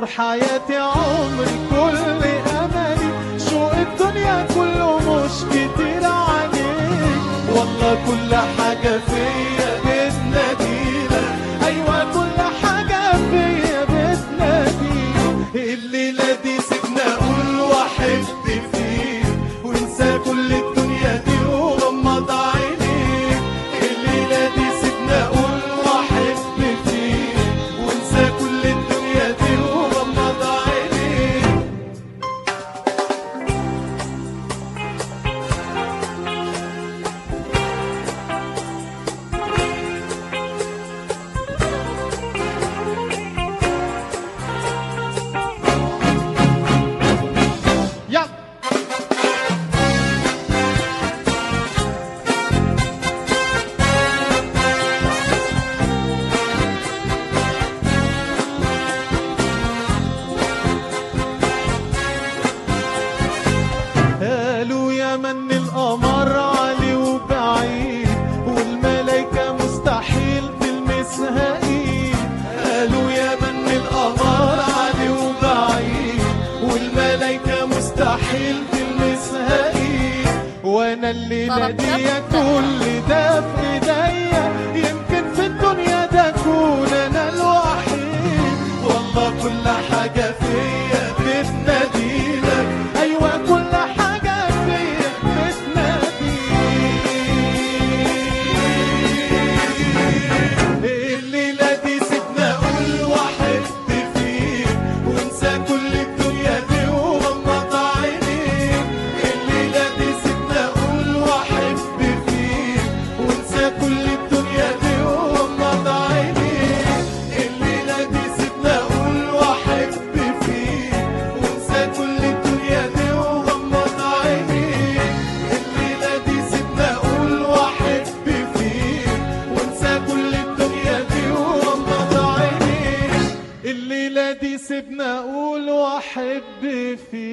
نور حياتي عمري كل املي شوق الدنيا كله مش كتير عليك والله كل حاجة فيا بتناديلك ايوه كل حاجة فيا بتناديلك الليلة دي سيبنا اقول واحد فيك وانسى كل الدنيا دي وغمض عينيك الليلة دي سيبنا اقول واحد فيك وانسى كل الدنيا دي وغمض عينيك يلا قالوا يا من القمر عالي وبعيد والملايكة مستحيل تلمسها ايد قالوا يا من القمر عالي وبعيد والملايكة مستحيل تلمسها ايد وانا الليلة دي كل ده في ايديا يمكن في الدنيا ده اكون انا الوحيد والله كل حاجة فيا بتناديلك ايوه كل حاجة فيا بتناديلك الليلة دي سيبنا اقول واحد فيك وانسى كل الدنيا دي وغمض عينيك الليلة دي سيبنا اقول واحد فيك وانسى كل الدنيا دي وغمض عينيك الليلة دي سيبنا اقول واحد فيك وانسى كل الدنيا دي وغمض عينيك الليلة دي سيبنا اقول واحد فيك وانسى كل الدنيا دي وغمض عينيك الليلة دي سيبنا اقول واحب فيك